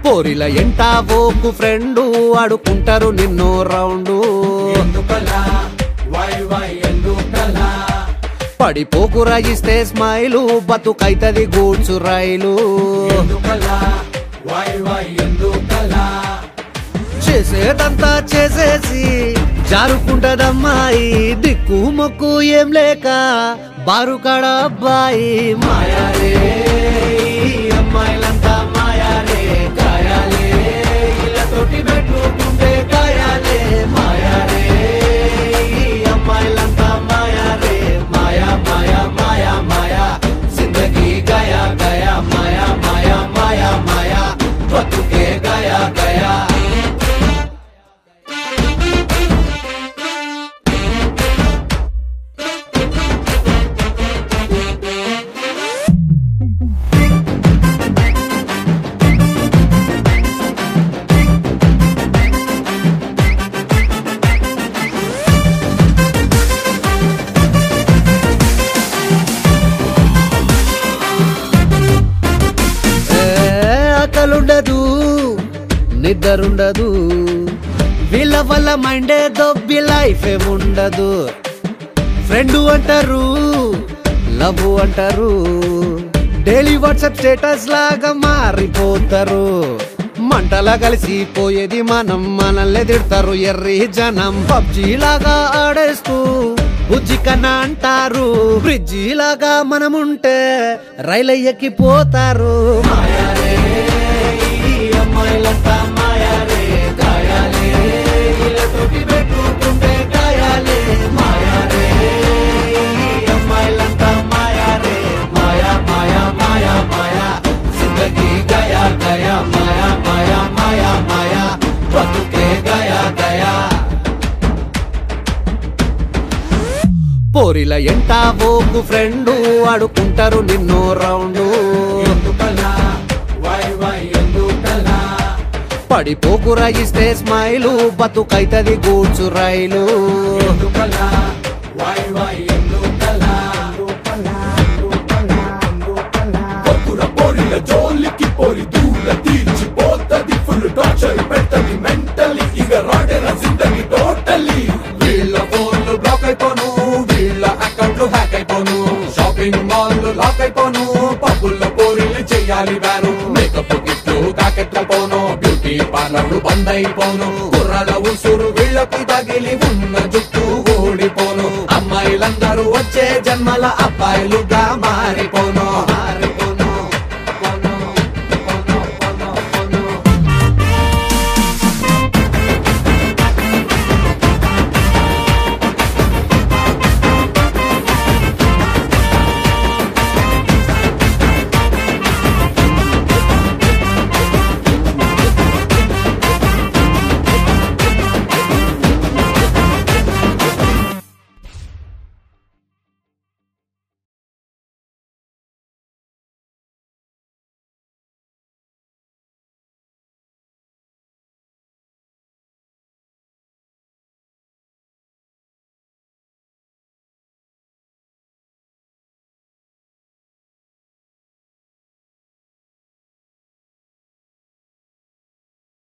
పోరిల ఎంట ఓకు ఫ్రెండు ఆడుకుంటారు నిన్నో రౌండు ఎందుకలా వై వై ఎందుకలా పడిపోకురా ఇస్తే స్మైలు బతుకైతది గూడ్సు రైలు ఎందుకలా వై వై ఎందుకలా చేసేదంతా చేసేసి జారుకుంటదమ్మాయి దిక్కు మొక్కు ఏం లేక బారుకాడ అబ్బాయి మాయాలే ఈ అమ్మాయిలంతా మాయాలే కాయాలే ఇళ్ళతోటి పెట్టుకుంటే కాయాలే మాయాలే ఈ అమ్మాయిలంతా మాయాలే మాయా మాయా మాయా మాయా జిందగీ గయా గయా మాయా మాయా మాయా మాయా బతుకే గయా గయా ఏ, ఆకలుండదు నిద్రుండదు వీళ్ళ వల్ల మైండే దొబ్బి లైఫ్ ఏముండదు ఫ్రెండ్ అంటారు లవ్ అంటారు డైలీ వాట్సాప్ స్టేటస్ లాగా మారిపోతారు మంటలా కలిసి పోయేది మనం మనల్ని తిడతారు ఎర్రి జనం పబ్జీ లాగా ఆడేస్తూ బుజ్జి కన్నా అంటారు బ్రిడ్జి లాగా మనముంటే రైలు ఎక్కిపోతారు మాయాలే ఈ అమ్మాయిలంతా మాయాలే గాయాలే ఇళ్ళతోటి పెట్టుకుంటే గాయాలే మాయాలే ఈ అమ్మాయిలంతా మాయాలే మాయా మాయా మాయా మాయా జిందగీ గయా గయా మాయా మాయా మాయా మాయా బతుకే గయా గయా పోరిల ఎంట ఓకు ఫ్రెండు ఆడుకుంటారు నిన్నో రౌండు ఎందుకలా వై వై ఎందుకలా పడిపోకురా ఇస్తే స్మైలు బతుకైతది గూడ్సు రైలు ఎందుకలా వై వై ఎందుకలా పొత్తుల పొరిల జోలికి పొరి దూల తీర్చిపోతది ఫుల్ టార్చర్ పెట్టది మెంటలీ ఇక రాడెర జిందగీ టోటలీ వీళ్ళ ఫోన్లు బ్లాక్ అయిపోను వీళ్ళ అకౌంట్లు హ్యాక్ అయిపోను షాపింగ్ మాల్ లాక్ అయిపోను పబ్బుల్లో పోరీలు చెయ్యాలి బ్యాను మేకప్ గిట్లు కాకెట్లపోను బ్యూటీ పార్లర్లు బంద్ అయిపోను కుర్రాల ఉసురు వీళ్ళకు తగిలి ఉన్న జుట్టు ఊడిపోను అమ్మాయిలందరూ వచ్చే జన్మల అబ్బాయిలుగా మారి